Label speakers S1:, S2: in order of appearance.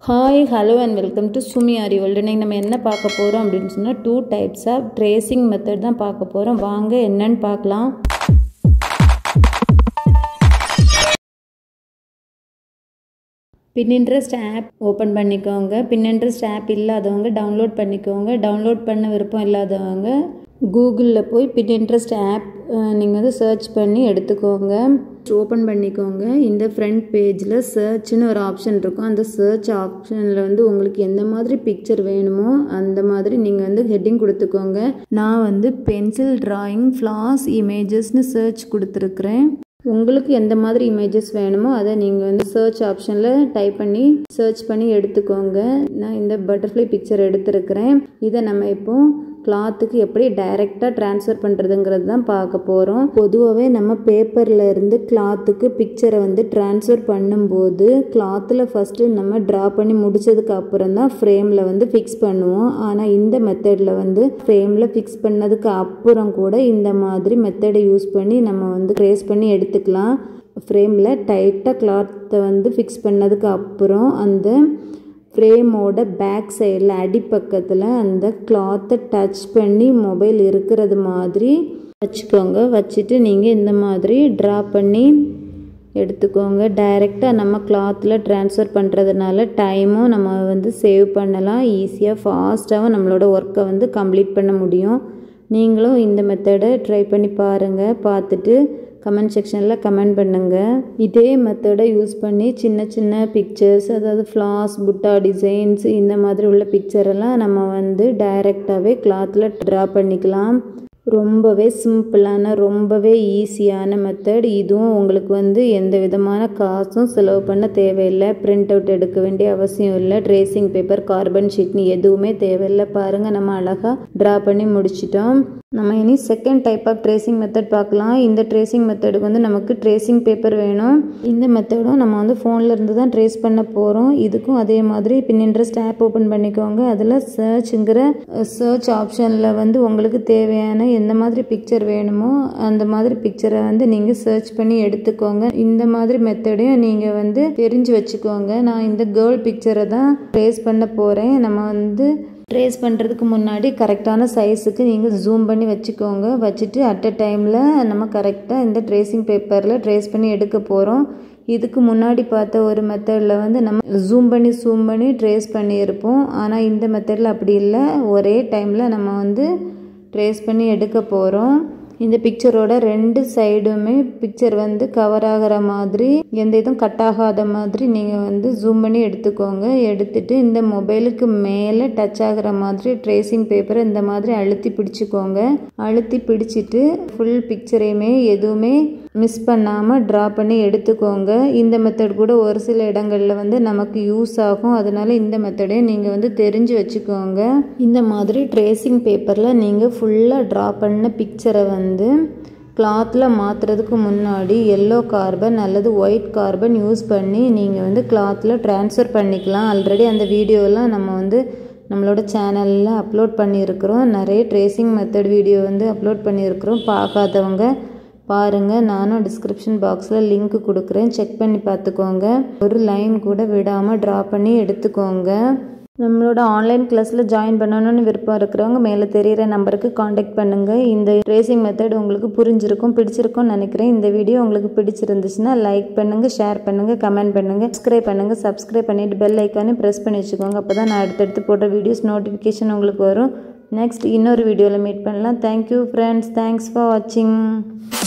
S1: hi hello and welcome to Sumi Aari world இன்னைக்கு நம்ம என்ன பார்க்க போகிறோம் அப்படின்னு சொன்னால் two types of tracing method தான் பார்க்க போகிறோம் வாங்க என்னன்னு பார்க்கலாம் பின்இன்ட்ரெஸ்ட் ஆப் ஓப்பன் பண்ணிக்கோங்க பின்இன்ட்ரெஸ்ட் ஆப் இல்லாதவங்க டவுன்லோட் பண்ணிக்கோங்க டவுன்லோட் பண்ண விருப்பம் இல்லாதவங்க கூகுளில் போய் பின்இன்ட்ரெஸ்ட் ஆப் நீங்கள் வந்து சர்ச் பண்ணி எடுத்துக்கோங்க ஓப்பன் பண்ணிக்கோங்க இந்த ஃப்ரண்ட் பேஜில் சர்ச்னு ஒரு ஆப்ஷன் இருக்கும் அந்த சர்ச் ஆப்ஷனில் வந்து உங்களுக்கு எந்த மாதிரி பிக்சர் வேணுமோ அந்த மாதிரி நீங்கள் வந்து ஹெட்டிங் கொடுத்துக்கோங்க நான் வந்து பென்சில் டிராயிங் ஃப்ளாஸ் இமேஜஸ்னு சர்ச் கொடுத்துருக்குறேன் உங்களுக்கு எந்த மாதிரி இமேஜஸ் வேணுமோ அதை நீங்கள் வந்து சர்ச் ஆப்ஷனில் டைப் பண்ணி சர்ச் பண்ணி எடுத்துக்கோங்க நான் இந்த பட்டர்ஃப்ளை பிக்சர் எடுத்திருக்கிறேன் இதை நம்ம இப்போ கிளாத்துக்கு எப்படி டைரெக்டாக ட்ரான்ஸ்ஃபர் பண்ணுறதுங்கிறது தான் பார்க்க போகிறோம் பொதுவாகவே நம்ம பேப்பரில் இருந்து கிளாத்துக்கு பிக்சரை வந்து ட்ரான்ஸ்ஃபர் பண்ணும்போது கிளாத்தில் ஃபஸ்ட்டு நம்ம ட்ரா பண்ணி முடிச்சதுக்கு அப்புறம் தான் ஃப்ரேமில் வந்து ஃபிக்ஸ் பண்ணுவோம் ஆனால் இந்த மெத்தடில் வந்து ஃப்ரேமில் ஃபிக்ஸ் பண்ணதுக்கு அப்புறம் கூட இந்த மாதிரி மெத்தடை யூஸ் பண்ணி நம்ம வந்து ட்ரேஸ் பண்ணி எடுத்துக்கலாம் ஃப்ரேமில் டைட்டாக கிளாத்தை வந்து ஃபிக்ஸ் பண்ணதுக்கு அப்புறம் அந்த ஃப்ரேமோட பேக் சைடில் அடிப்பக்கத்தில் அந்த கிளாத்தை டச் பண்ணி மொபைல் இருக்கிறது மாதிரி வச்சுக்கோங்க வச்சுட்டு நீங்கள் இந்த மாதிரி ட்ரா பண்ணி எடுத்துக்கோங்க டைரெக்டாக நம்ம கிளாத்தில் ட்ரான்ஸ்ஃபர் பண்ணுறதுனால டைமும் நம்ம வந்து சேவ் பண்ணலாம் ஈஸியாக ஃபாஸ்ட்டாகவும் நம்மளோட ஒர்க்கை வந்து கம்ப்ளீட் பண்ண முடியும் நீங்களும் இந்த மெத்தடை ட்ரை பண்ணி பாருங்கள் பார்த்துட்டு கமெண்ட் செக்ஷனில் கமெண்ட் பண்ணுங்கள் இதே மெத்தடை யூஸ் பண்ணி சின்ன சின்ன பிக்சர்ஸ் அதாவது ஃப்ளாஸ் புட்டா டிசைன்ஸ் இந்த மாதிரி உள்ள பிக்சரெல்லாம் நம்ம வந்து டைரெக்டாகவே கிளாத்தில் ட்ரா பண்ணிக்கலாம் ரொம்பவே சிம்பிளான ரொம்பவே ஈஸியான மெத்தட் இதுவும் உங்களுக்கு வந்து எந்த விதமான காசும் செலவு பண்ண தேவையில்லை பிரிண்ட் அவுட் எடுக்க வேண்டிய அவசியம் இல்லை ட்ரேசிங் பேப்பர் கார்பன் ஷீட்னு எதுவுமே தேவையில்லை பாருங்கள் நம்ம அழகாக ட்ரா பண்ணி முடிச்சிட்டோம் நம்ம இனி second type of tracing method பார்க்கலாம் இந்த ட்ரேசிங் மெத்தடுக்கு வந்து நமக்கு ட்ரேசிங் பேப்பர் வேணும் இந்த மெத்தடும் நம்ம வந்து ஃபோனில் இருந்து தான் ட்ரேஸ் பண்ண போகிறோம் இதுக்கும் அதே மாதிரி பின் இன்ட்ரெஸ்ட் ஆப் ஓப்பன் பண்ணிக்கோங்க அதில் சர்ச்சுங்கிற சர்ச் ஆப்ஷனில் வந்து உங்களுக்கு தேவையான எந்த மாதிரி பிக்சர் வேணுமோ அந்த மாதிரி பிக்சரை வந்து நீங்கள் சர்ச் பண்ணி எடுத்துக்கோங்க இந்த மாதிரி மெத்தடையும் நீங்கள் வந்து தெரிஞ்சு வச்சுக்கோங்க நான் இந்த கேர்ள் பிக்சரை தான் ட்ரேஸ் பண்ண போகிறேன் நம்ம வந்து ட்ரேஸ் பண்ணுறதுக்கு முன்னாடி கரெக்டான சைஸுக்கு நீங்கள் ஜூம் பண்ணி வச்சுக்கோங்க வச்சுட்டு அட் அ டைமில் நம்ம கரெக்டாக இந்த ட்ரேசிங் பேப்பரில் ட்ரேஸ் பண்ணி எடுக்க போகிறோம் இதுக்கு முன்னாடி பார்த்த ஒரு மெத்தடில் வந்து நம்ம ஜூம் பண்ணி ஜூம் பண்ணி ட்ரேஸ் பண்ணியிருப்போம் ஆனால் இந்த மெத்தடில் அப்படி இல்லை ஒரே டைமில் நம்ம வந்து ட்ரேஸ் பண்ணி எடுக்க போகிறோம் இந்த பிக்சரோட ரெண்டு சைடுமே பிக்சர் வந்து கவர் ஆகிற மாதிரி எந்த இதுவும் கட் ஆகாத மாதிரி நீங்கள் வந்து ஜூம் பண்ணி எடுத்துக்கோங்க எடுத்துட்டு இந்த மொபைலுக்கு மேலே டச் ஆகிற மாதிரி ட்ரேசிங் பேப்பரை இந்த மாதிரி அழுத்தி பிடிச்சிக்கோங்க அழுத்தி பிடிச்சிட்டு ஃபுல் பிக்சரையுமே எதுவுமே மிஸ் பண்ணாமல் ட்ரா பண்ணி எடுத்துக்கோங்க இந்த மெத்தட் கூட ஒரு சில இடங்களில் வந்து நமக்கு யூஸ் ஆகும் அதனால இந்த மெத்தடையும் நீங்கள் வந்து தெரிஞ்சு வச்சுக்கோங்க இந்த மாதிரி ட்ரேசிங் பேப்பரில் நீங்கள் ஃபுல்லாக ட்ரா பண்ண பிக்சரை வந்து கிளாத்தில் மாற்றுறதுக்கு முன்னாடி எல்லோ கார்பன் அல்லது ஒயிட் கார்பன் யூஸ் பண்ணி நீங்கள் வந்து கிளாத்தில் ட்ரான்ஸ்ஃபர் பண்ணிக்கலாம் ஆல்ரெடி அந்த வீடியோலாம் நம்ம வந்து நம்மளோட சேனலில் அப்லோட் பண்ணியிருக்கிறோம் நிறைய ட்ரேசிங் மெத்தட் வீடியோ வந்து அப்லோட் பண்ணியிருக்கிறோம் பார்க்காதவங்க பாருங்கள் நானும் டிஸ்கிரிப்ஷன் பாக்ஸில் லிங்க் கொடுக்குறேன் செக் பண்ணி பார்த்துக்கோங்க ஒரு லைன் கூட விடாமல் ட்ரா பண்ணி எடுத்துக்கோங்க நம்மளோட ஆன்லைன் கிளாஸில் ஜாயின் பண்ணணும்னு விருப்பம் இருக்கிறவங்க மேலே தெரிகிற நம்பருக்கு காண்டாக்ட் பண்ணுங்கள் இந்த ட்ரேசிங் மெத்தட் உங்களுக்கு புரிஞ்சிருக்கும் பிடிச்சிருக்கும்னு நினைக்கிறேன் இந்த வீடியோ உங்களுக்கு பிடிச்சிருந்துச்சுன்னா லைக் பண்ணுங்கள் ஷேர் பண்ணுங்கள் கமெண்ட் பண்ணுங்கள் சப்ஸ்கிரைப் பண்ணுங்கள் சப்ஸ்கிரைப் பண்ணிவிட்டு பெல் ஐக்கானே ப்ரெஸ் பண்ணி வச்சுக்கோங்க அப்போ தான் நான் அடுத்தடுத்து போட்ட வீடியோஸ் நோட்டிஃபிகேஷன் உங்களுக்கு வரும் நெக்ஸ்ட் இன்னொரு வீடியோவில் மீட் பண்ணலாம் தேங்க்யூ ஃப்ரெண்ட்ஸ் தேங்க்ஸ் ஃபார் வாட்சிங்